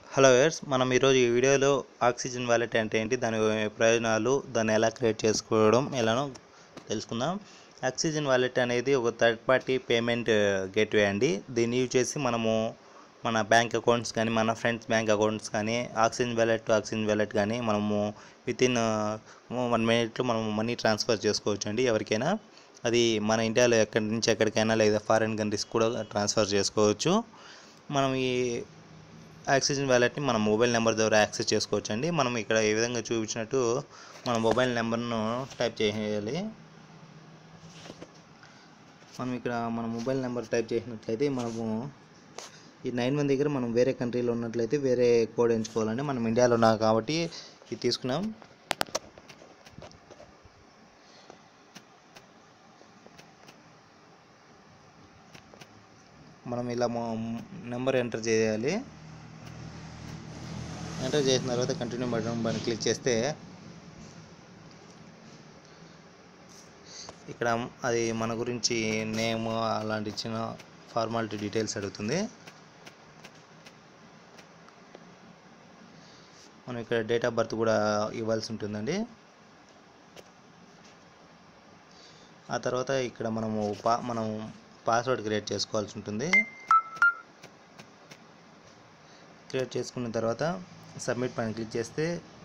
hello wears మనం ఈరోజు ఈ వీడియోలో ఆక్సిజన్ వాలెట్ అంటే ఏంటి దాని ప్రయోజనాలు దాన్ని ఎలా క్రియేట్ చేసుకోవడం ఎలానో తెలుసుకుందాం ఆక్సిజన్ వాలెట్ అనేది ఒక థర్డ్ పార్టీ పేమెంట్ గేట్వే అండి దీన్ని యూజ్ చేసి మనము మన బ్యాంక్ అకౌంట్స్ కానీ మన ఫ్రెండ్స్ బ్యాంక్ అకౌంట్స్ కానీ oxygen wallet to oxygen wallet కానీ మనము విత్ ఇన్ వన్ మినిట్లో మనం మనీ ట్రాన్స్ఫర్ చేసుకోవచ్చు అండి ఎవరికైనా అది మన ఇండియాలో ఎక్కడి నుంచి ఎక్కడికైనా లేదా ఫారిన్ కంట్రీస్ కూడా ట్రాన్స్ఫర్ చేసుకోవచ్చు మనం ఈ ఆక్సిజన్ వ్యాలెట్ని మన మొబైల్ నెంబర్ ద్వారా యాక్సెస్ చేసుకోవచ్చు అండి మనం ఇక్కడ ఏ విధంగా చూపించినట్టు మన మొబైల్ నెంబర్ను టైప్ చేయాలి మనం ఇక్కడ మన మొబైల్ నెంబర్ టైప్ చేసినట్లయితే మనము ఈ నైన్ వన్ దగ్గర మనం వేరే కంట్రీలో ఉన్నట్లయితే వేరే కోడ్ ఎంచుకోవాలండి మనం ఇండియాలో ఉన్నాం కాబట్టి ఇది తీసుకున్నాం మనం ఇలా నెంబర్ ఎంటర్ చేయాలి ఎంటర్ చేసిన తర్వాత కంటిన్యూ బటన్ పైన క్లిక్ చేస్తే ఇక్కడ అది మన గురించి నేమ్ అలాంటి ఇచ్చిన ఫార్మాలిటీ డీటెయిల్స్ అడుగుతుంది మనం ఇక్కడ డేట్ ఆఫ్ బర్త్ కూడా ఇవ్వాల్సి ఉంటుందండి ఆ తర్వాత ఇక్కడ మనము పా మనం పాస్వర్డ్ క్రియేట్ చేసుకోవాల్సి ఉంటుంది క్రియేట్ చేసుకున్న తర్వాత సబ్మిట్ పైన క్లిక్ చేస్తే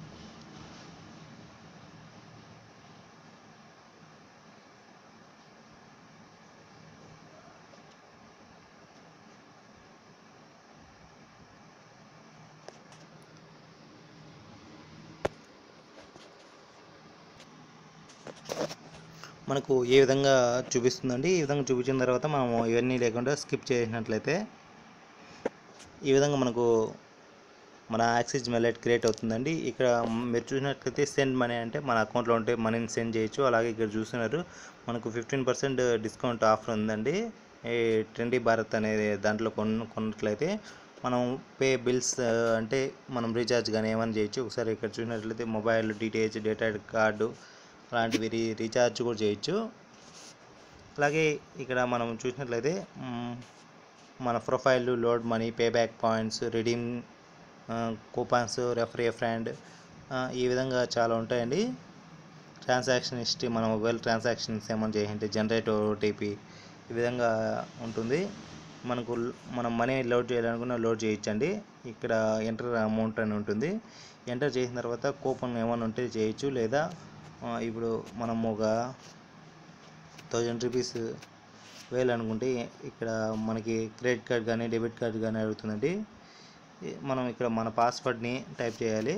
మనకు ఏ విధంగా చూపిస్తుందండి ఈ విధంగా చూపించిన తర్వాత మనము ఇవన్నీ లేకుండా స్కిప్ చేసినట్లయితే ఈ విధంగా మనకు మన యాక్సిస్ మెలెట్ క్రియేట్ అవుతుందండి ఇక్కడ మీరు చూసినట్లయితే సెండ్ మనీ అంటే మన అకౌంట్లో ఉంటే మనీని సెండ్ చేయొచ్చు అలాగే ఇక్కడ చూస్తున్నారు మనకు ఫిఫ్టీన్ పర్సెంట్ డిస్కౌంట్ ఆఫర్ ఉందండి ఈ ట్రెండీ భారత్ అనే దాంట్లో కొన్న కొన్నట్లయితే మనం పే బిల్స్ అంటే మనం రీఛార్జ్ కానీ ఏమైనా చేయొచ్చు ఒకసారి ఇక్కడ చూసినట్లయితే మొబైల్ డిటిహెచ్ డేటా కార్డు అలాంటివి రీ రీఛార్జ్ కూడా చేయొచ్చు అలాగే ఇక్కడ మనం చూసినట్లయితే మ్, మన profile load money payback points redeem coupons referee friend ఈ విధంగా చాలా ఉంటాయండి ట్రాన్సాక్షన్ హిస్టరీ మన మొబైల్ ట్రాన్సాక్షన్స్ ఏమైనా చేయంటే జనరేట్ ఓటీపీ ఈ విధంగా ఉంటుంది మనకు ల్- మనం మనీ లోడ్ చేయాలనుకున్న లోడ్ చేయొచ్చండి ఇక్కడ ఎంటర్ అమౌంట్ అని ఉంటుంది ఎంటర్ చేసిన తర్వాత కూపన్ ఏమైనా ఉంటే చేయొచ్చు లేదా ఆ, ఇప్పుడు మనం ఒక థౌజండ్ రూపీస్ వేయాలనుకుంటే ఇక్కడ మనకి క్రెడిట్ కార్డ్ కానీ డెబిట్ కార్డ్ కానీ అడుగుతుందండి ఈ- మనం ఇక్కడ మన పాస్వర్డ్ని టైప్ చేయాలి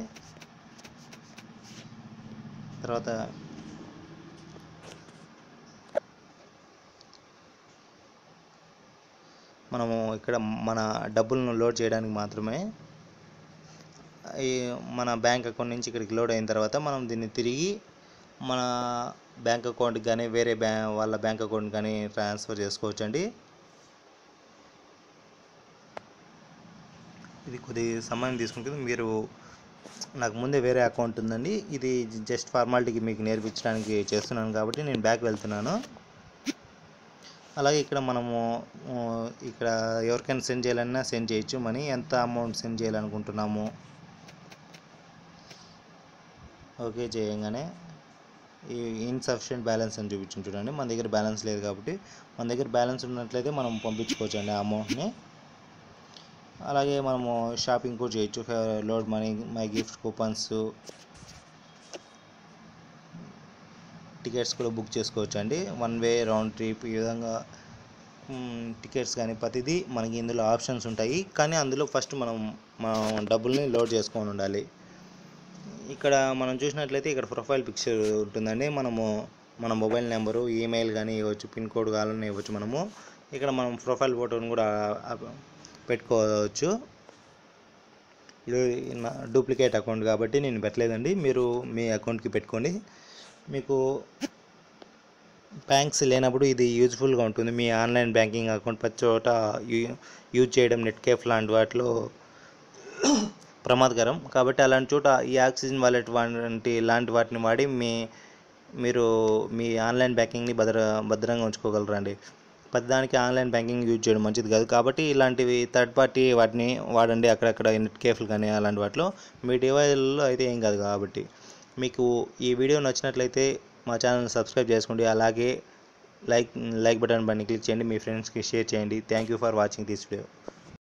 తర్వాత మనము ఇక్కడ మన డబ్బులను లోడ్ చేయడానికి మాత్రమే ఈ మన బ్యాంక్ అకౌంట్ నుంచి ఇక్కడికి లోడ్ అయిన తర్వాత మనం దీన్ని తిరిగి మన బ్యాంక్ అకౌంట్కి కానీ వేరే బ్యా వాళ్ళ బ్యాంక్ అకౌంట్ కానీ ట్రాన్స్ఫర్ చేసుకోవచ్చు అండి ఇది కొద్ది సమయం తీసుకుంటుంది మీరు నాకు ముందే వేరే అకౌంట్ ఉందండి ఇది జస్ట్ ఫార్మాలిటీకి మీకు నేర్పించడానికి చేస్తున్నాను కాబట్టి నేను బ్యాక్ వెళ్తున్నాను అలాగే ఇక్కడ మనము ఆ, ఇక్కడ ఎవరికైనా సెండ్ చేయాలన్నా సెండ్ చేయొచ్చు మనీ ఎంత అమౌంట్ సెండ్ చేయాలనుకుంటున్నాము ఓకే చేయగానే ఈ ఇన్సఫిషియెంట్ బ్యాలెన్స్ అని చూపించి చూడండి మన దగ్గర బ్యాలెన్స్ లేదు కాబట్టి మన దగ్గర బ్యాలెన్స్ ఉన్నట్లయితే మనం పంపించుకోవచ్చు అండి ఆ అమౌంట్ని అలాగే మనము షాపింగ్ కూడా చేయొచ్చు load money my gift coupons tickets కూడా బుక్ చేసుకోవచ్చు అండి వన్ వే రౌండ్ ట్రిప్ ఈ విధంగా టికెట్స్ కానీ ప్రతిదీ మనకి ఇందులో ఆప్షన్స్ ఉంటాయి కానీ అందులో ఫస్ట్ మనం మనం డబ్బుల్ని లోడ్ చేసుకొని ఉండాలి ఇక్కడ మనం చూసినట్లయితే ఇక్కడ ప్రొఫైల్ పిక్చర్ ఉంటుందండి మనము మన మొబైల్ నెంబరు ఈమెయిల్ కానీ ఇవ్వచ్చు పిన్ కోడ్ కావాలని ఇవ్వచ్చు మనము ఇక్కడ మనం ప్రొఫైల్ ఫోటోని కూడా ఆ- పెట్టుకోవచ్చు ఇది నా డూప్లికేట్ అకౌంట్ కాబట్టి నేను పెట్టలేదండి మీరు మీ అకౌంట్కి పెట్టుకోండి మీకు బ్యాంక్స్ లేనప్పుడు ఇది యూజ్ఫుల్గా ఉంటుంది మీ ఆన్లైన్ బ్యాంకింగ్ అకౌంట్ ప్రతి చోట యూ- యూజ్ చేయడం నెట్ కేఫ్ లాంటి వాటిలో ప్రమాదకరం కాబట్టి అలాంటి చోట ఈ ఆక్సిజన్ వాలెట్ వంటి ఇలాంటి వాటిని వాడి మీ మీరు మీ ఆన్లైన్ బ్యాంకింగ్ని భద్ర భద్రంగా ఉంచుకోగలరండి ప్రతిదానికి ఆన్లైన్ బ్యాంకింగ్ యూజ్ చేయడం మంచిది కాదు కాబట్టి ఇలాంటివి థర్డ్ పార్టీ వాటిని వాడండి అక్కడక్కడ నెట్ కేఫ్లు కానీ అలాంటి వాటిలో మీ డివైజ్లో అయితే ఏం కాదు కాబట్టి మీకు ఈ వీడియో నచ్చినట్లయితే మా ఛానల్ సబ్స్క్రైబ్ చేసుకోండి అలాగే లైక్ లైక్ బటన్ పైన క్లిక్ చేయండి మీ ఫ్రెండ్స్కి షేర్ చేయండి thank you for watching this video